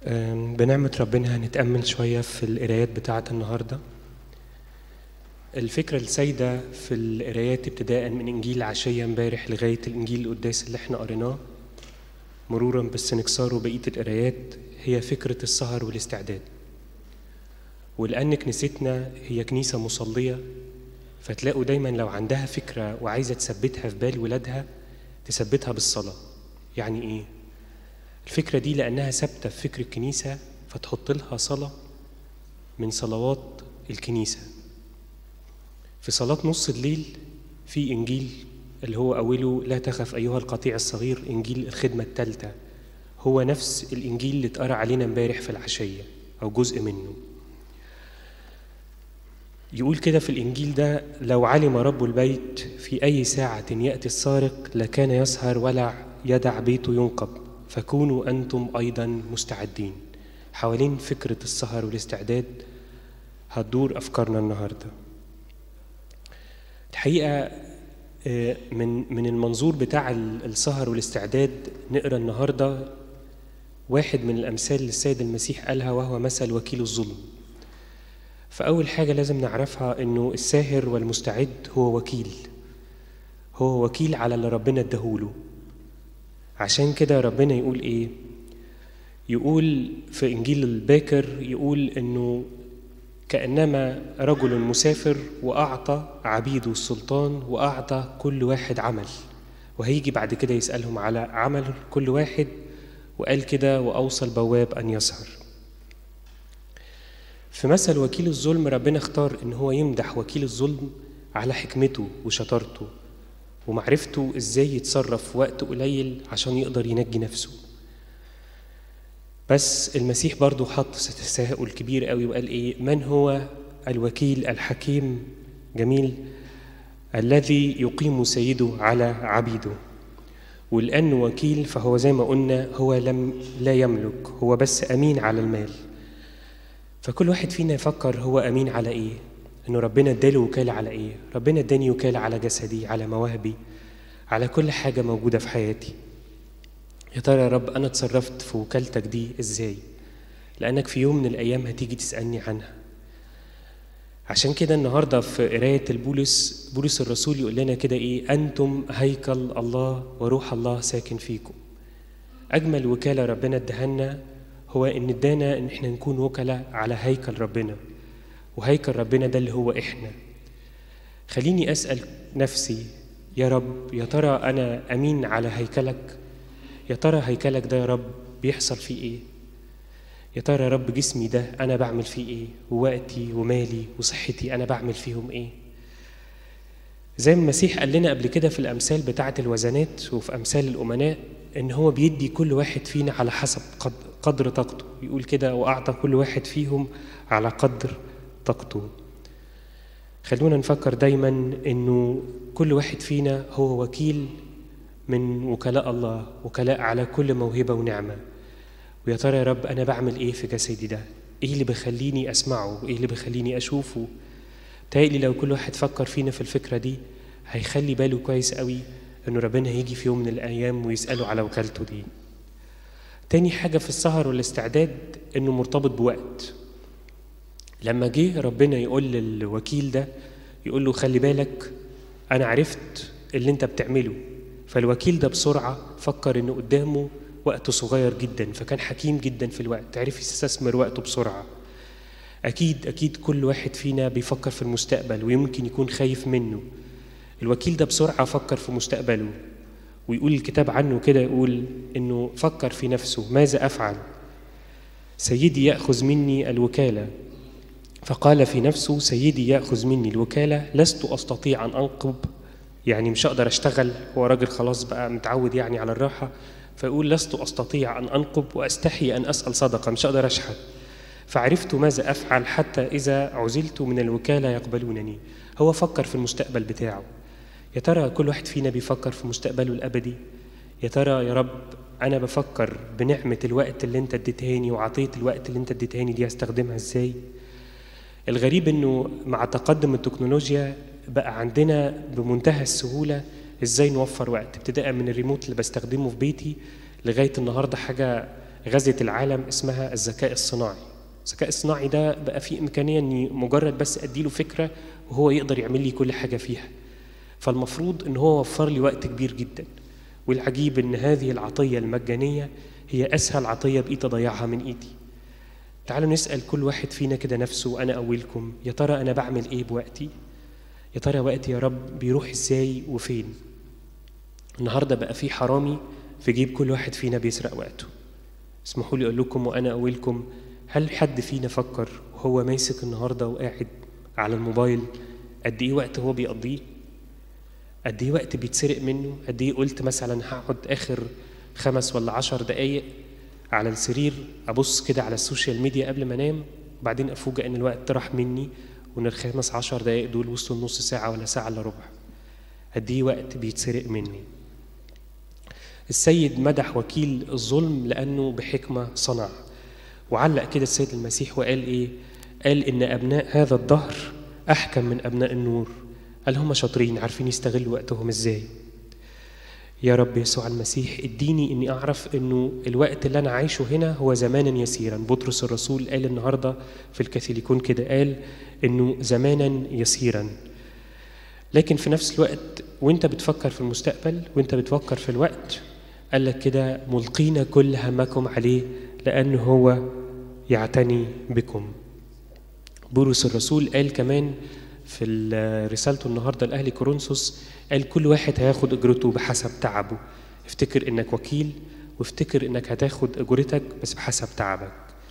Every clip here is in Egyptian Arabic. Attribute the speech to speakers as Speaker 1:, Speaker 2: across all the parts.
Speaker 1: أم، بنعمة ربنا هنتأمل شوية في القرايات بتاعة النهاردة الفكرة السائدة في القرايات ابتداء من إنجيل عشية امبارح لغاية الإنجيل القداس اللي احنا قريناه مرورا بالسنكسار وبقية القرايات هي فكرة السهر والاستعداد ولأن كنيستنا هي كنيسة مصلية فتلاقوا دايما لو عندها فكرة وعايزة تثبتها في بال ولادها تثبتها بالصلاة يعني إيه؟ الفكرة دي لأنها ثابتة في فكر الكنيسة فتحط لها صلاة من صلوات الكنيسة في صلاة نص الليل في إنجيل اللي هو أوله لا تخف أيها القطيع الصغير إنجيل الخدمة الثالثة هو نفس الإنجيل اللي اتقرأ علينا امبارح في العشية أو جزء منه يقول كده في الإنجيل ده لو علم رب البيت في أي ساعة يأتي السارق لكان يسهر ولا يدع بيته ينقب فكونوا أنتم أيضا مستعدين حوالين فكرة السهر والاستعداد هتدور أفكارنا النهاردة الحقيقة آه، من من المنظور بتاع ال- السهر والاستعداد نقرا النهارده واحد من الأمثال اللي السيد المسيح قالها وهو مثل وكيل الظلم فأول حاجة لازم نعرفها إنه الساهر والمستعد هو وكيل هو وكيل على اللي ربنا اداهوله عشان كده ربنا يقول إيه؟ يقول في إنجيل الباكر يقول إنه كأنما رجل مسافر وأعطى عبيده السلطان وأعطى كل واحد عمل وهيجي بعد كده يسألهم على عمل كل واحد وقال كده وأوصى البواب أن يسهر في مثل وكيل الظلم ربنا اختار ان هو يمدح وكيل الظلم على حكمته وشطارته ومعرفته ازاي يتصرف في وقت قليل عشان يقدر ينجي نفسه بس المسيح برضو حط تساؤل كبير قوي وقال ايه من هو الوكيل الحكيم جميل الذي يقيم سيده على عبيده ولأنه وكيل فهو زي ما قلنا هو لم لا يملك هو بس أمين على المال فكل واحد فينا يفكر هو امين على ايه انه ربنا اداله وكاله على ايه ربنا اداني وكاله على جسدي على مواهبي على كل حاجه موجوده في حياتي يا ترى يا رب انا اتصرفت في وكالتك دي ازاي لانك في يوم من الايام هتيجي تسالني عنها عشان كده النهارده في قرايه البولس بولس الرسول يقول لنا كده ايه انتم هيكل الله وروح الله ساكن فيكم اجمل وكاله ربنا ادهنا هو ان ادانا ان احنا نكون وكلاء على هيكل ربنا وهيكل ربنا ده اللي هو احنا خليني اسال نفسي يا رب يا ترى انا امين على هيكلك يا ترى هيكلك ده يا رب بيحصل فيه ايه يا ترى يا رب جسمي ده انا بعمل فيه ايه ووقتي ومالي وصحتي انا بعمل فيهم ايه زي ما المسيح قال لنا قبل كده في الامثال بتاعه الوزنات وفي امثال الامناء ان هو بيدي كل واحد فينا على حسب قد- قدر طاقته يقول كده واعطى كل واحد فيهم على قدر طاقته خلونا نفكر دايما انه كل واحد فينا هو وكيل من وكلاء الله وكلاء على كل موهبه ونعمه ويا ترى يا رب انا بعمل ايه في جسدي ده ايه اللي بيخليني اسمعه وايه اللي بيخليني اشوفه تهيألي لو كل واحد فكر فينا في الفكره دي هيخلي باله كويس قوي انه ربنا هيجي في يوم من الايام ويساله على وكالته دي تاني حاجة في السهر والاستعداد إنه مرتبط بوقت لما جه ربنا يقول للوكيل ده يقول له خلي بالك أنا عرفت اللي أنت بتعمله فالوكيل ده بسرعة فكر إنه قدامه وقت صغير جدا فكان حكيم جدا في الوقت عرف يستثمر وقته بسرعة أكيد أكيد كل واحد فينا بيفكر في المستقبل ويمكن يكون خايف منه الوكيل ده بسرعة فكر في مستقبله ويقول الكتاب عنه كده يقول انه فكر في نفسه ماذا افعل سيدي ياخذ مني الوكاله فقال في نفسه سيدي ياخذ مني الوكاله لست استطيع ان انقب يعني مش هقدر اشتغل هو راجل خلاص بقى متعود يعني على الراحه فيقول لست استطيع ان انقب واستحي ان اسال صدقه مش هقدر اشحت فعرفت ماذا افعل حتى اذا عزلت من الوكاله يقبلونني هو فكر في المستقبل بتاعه يا ترى كل واحد فينا بيفكر في مستقبله الابدي يا ترى يا رب انا بفكر بنعمه الوقت اللي انت اديتهاني وعطيت الوقت اللي انت اديتهاني دي استخدمها ازاي الغريب انه مع تقدم التكنولوجيا بقى عندنا بمنتهى السهوله ازاي نوفر وقت ابتداء من الريموت اللي بستخدمه في بيتي لغايه النهارده حاجه غزت العالم اسمها الذكاء الصناعي الذكاء الصناعي ده بقى فيه إمكانية إني مجرد بس أديله فكرة وهو يقدر يعمل لي كل حاجة فيها فالمفروض إن هو وفر لي وقت كبير جدا والعجيب إن هذه العطية المجانية هي أسهل عطية بقيت أضيعها من إيدي تعالوا نسأل كل واحد فينا كده نفسه وأنا أولكم يا ترى أنا بعمل إيه بوقتي يا ترى وقتي يا رب بيروح إزاي وفين النهاردة بقى في حرامي في جيب كل واحد فينا بيسرق وقته اسمحوا لي أقول لكم وأنا أولكم هل حد فينا فكر وهو ماسك النهاردة وقاعد على الموبايل قد إيه وقت هو بيقضيه قد إيه وقت بيتسرق منه قد إيه قلت مثلا هقعد آخر خمس ولا عشر دقايق على السرير أبص كده على السوشيال ميديا قبل ما أنام وبعدين أفوجئ إن الوقت راح مني وإن الخمس عشر دقايق دول وصلوا نص ساعة ولا ساعة إلا ربع قد إيه وقت بيتسرق مني السيد مدح وكيل الظلم لأنه بحكمة صنع وعلق كده السيد المسيح وقال إيه قال إن أبناء هذا الدهر أحكم من أبناء النور قال هم شاطرين عارفين يستغلوا وقتهم إزاي يا رب يسوع المسيح اديني اني اعرف انه الوقت اللي انا عايشه هنا هو زمانا يسيرا بطرس الرسول قال النهارده في الكاثوليكون كده قال انه زمانا يسيرا لكن في نفس الوقت وانت بتفكر في المستقبل وانت بتفكر في الوقت قال لك كده ملقين كل همكم عليه لانه هو يعتني بكم بولس الرسول قال كمان في رسالته النهارده لاهل كورنثوس قال كل واحد هياخد اجرته بحسب تعبه افتكر انك وكيل وافتكر انك هتاخد اجرتك بس بحسب تعبك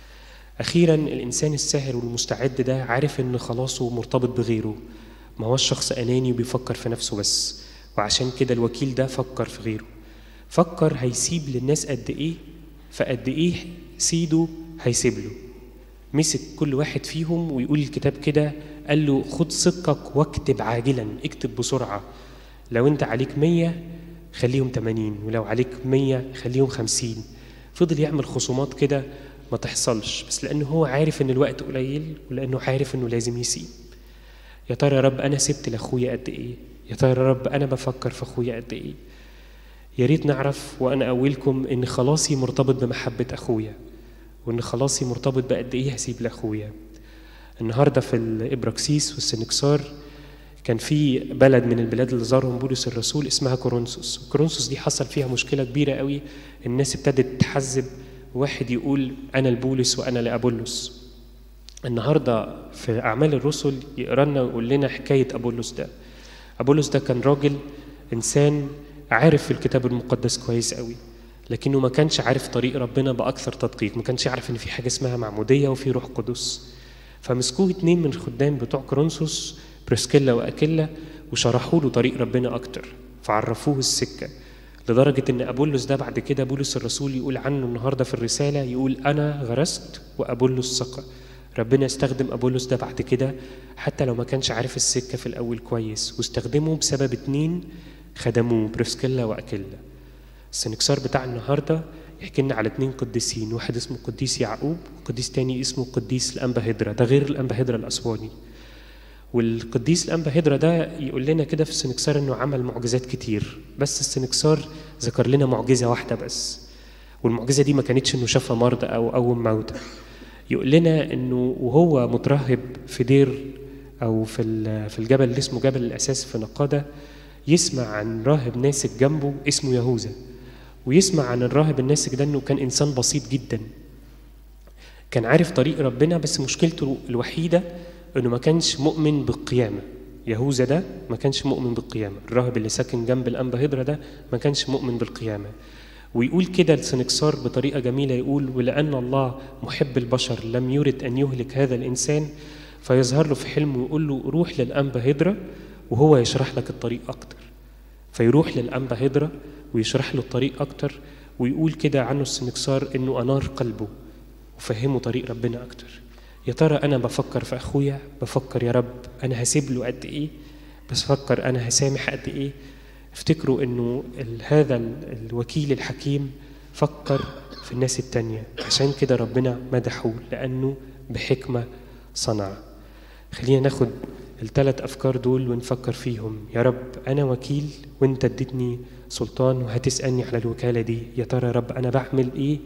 Speaker 1: اخيرا الانسان الساهر والمستعد ده عارف ان خلاصه مرتبط بغيره ما هوش شخص اناني وبيفكر في نفسه بس وعشان كده الوكيل ده فكر في غيره فكر هيسيب للناس قد ايه فقد ايه سيده هيسيب له مسك كل واحد فيهم ويقول الكتاب كده قال له خد صدقك واكتب عاجلا اكتب بسرعة لو انت عليك مية خليهم تمانين ولو عليك مية خليهم خمسين فضل يعمل خصومات كده ما تحصلش بس لأنه هو عارف إن الوقت قليل ولأنه عارف إنه لازم يسيب يا ترى يا رب أنا سبت لأخويا قد إيه يا ترى يا رب أنا بفكر في أخويا قد إيه يا ريت نعرف وأنا أولكم إن خلاصي مرتبط بمحبة أخويا وإن خلاصي مرتبط بقد إيه هسيب لأخويا النهارده في الإبراكسيس والسنكسار كان في بلد من البلاد اللي زارهم بولس الرسول اسمها كورنثوس كورنثوس دي حصل فيها مشكلة كبيرة قوي الناس ابتدت تحزب واحد يقول أنا لبولس وأنا لأبولس النهاردة في أعمال الرسل يقرا لنا ويقول لنا حكاية أبولس ده أبولس ده كان راجل إنسان عارف في الكتاب المقدس كويس قوي لكنه ما كانش عارف طريق ربنا بأكثر تدقيق ما كانش يعرف إن في حاجة اسمها معمودية وفي روح قدس فمسكوه اتنين من الخدام بتوع كورنثوس بريسكيلا وأكيلا وشرحوا له طريق ربنا أكتر فعرفوه السكة لدرجة إن أبولس ده بعد كده بولس الرسول يقول عنه النهاردة في الرسالة يقول أنا غرست وأبولس سقى ربنا استخدم أبولس ده بعد كده حتى لو ما كانش عارف السكة في الأول كويس واستخدمه بسبب اتنين خدموه بريسكيلا وأكيلا السنكسار بتاع النهارده يحكي لنا على اتنين قديسين واحد اسمه القديس يعقوب وقديس تاني اسمه القديس الأنبا هدرة ده غير الأنبا هدرة الأسواني والقديس الأنبا هدرة ده يقول لنا كده في السنكسار إنه عمل معجزات كتير بس السنكسار ذكر لنا معجزة واحدة بس والمعجزة دي ما كانتش إنه شفى مرضى أو قوم موتى يقول لنا إنه وهو مترهب في دير أو في في الجبل اللي اسمه جبل الأساس في نقادة يسمع عن راهب ناسك جنبه اسمه يهوذا ويسمع عن الراهب الناسك ده انه كان انسان بسيط جدا كان عارف طريق ربنا بس مشكلته الوحيده انه ما كانش مؤمن بالقيامه يهوذا ده ما كانش مؤمن بالقيامه الراهب اللي ساكن جنب الانبا هدرة ده ما كانش مؤمن بالقيامه ويقول كده السنكسار بطريقه جميله يقول ولان الله محب البشر لم يرد ان يهلك هذا الانسان فيظهر له في حلم ويقول له روح للانبا هدرة وهو يشرح لك الطريق اكتر فيروح للانبا هدرة ويشرح له الطريق أكتر ويقول كده عنه السنكسار إنه أنار قلبه وفهمه طريق ربنا أكتر يا ترى أنا بفكر في أخويا بفكر يا رب أنا هسيب له قد إيه بس فكر أنا هسامح قد إيه افتكروا إنه هذا الوكيل الحكيم فكر في الناس التانية عشان كده ربنا مدحه لأنه بحكمة صنع خلينا ناخد الثلاث أفكار دول ونفكر فيهم يا رب أنا وكيل وأنت اديتني سلطان وهتسألني على الوكالة دي يا ترى يا رب أنا بعمل إيه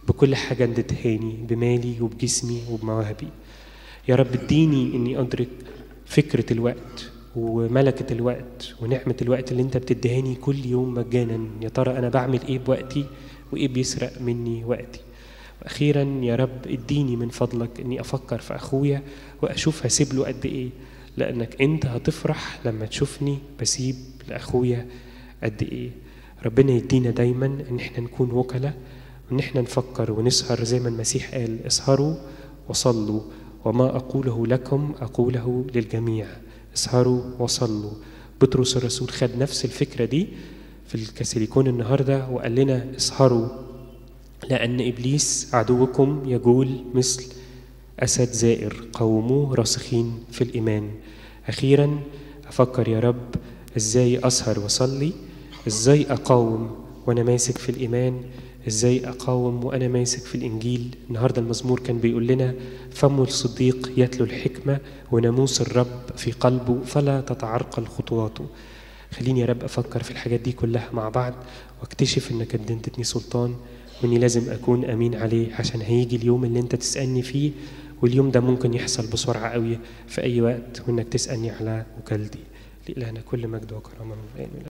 Speaker 1: بكل حاجة انت ادهاني بمالي وبجسمي وبمواهبي يا رب اديني اني ادرك فكرة الوقت وملكة الوقت ونعمة الوقت اللي انت بتدهاني كل يوم مجانا يا ترى انا بعمل ايه بوقتي وايه بيسرق مني وقتي واخيرا يا رب اديني من فضلك اني افكر في اخويا واشوف هسيب له قد ايه لانك انت هتفرح لما تشوفني بسيب لاخويا قد ايه ربنا يدينا دايما ان احنا نكون وكلاء وان احنا نفكر ونسهر زي ما المسيح قال اسهروا وصلوا وما اقوله لكم اقوله للجميع اسهروا وصلوا بطرس الرسول خد نفس الفكره دي في الكاثوليكون النهارده وقال لنا اسهروا لأن إبليس عدوكم يجول مثل أسد زائر قوموه راسخين في الإيمان أخيرا أفكر يا رب إزاي أسهر وأصلي إزاي أقاوم وأنا ماسك في الإيمان إزاي أقاوم وأنا ماسك في الإنجيل النهاردة المزمور كان بيقول لنا فم الصديق يتلو الحكمة وناموس الرب في قلبه فلا تتعرقل خطواته خليني يا رب أفكر في الحاجات دي كلها مع بعض واكتشف إنك اديتني سلطان واني لازم اكون امين عليه عشان هيجي اليوم اللي انت تسالني فيه واليوم ده ممكن يحصل بسرعه قوي في اي وقت وانك تسالني على وكالتي لإلهنا كل مجد وكرامه من الان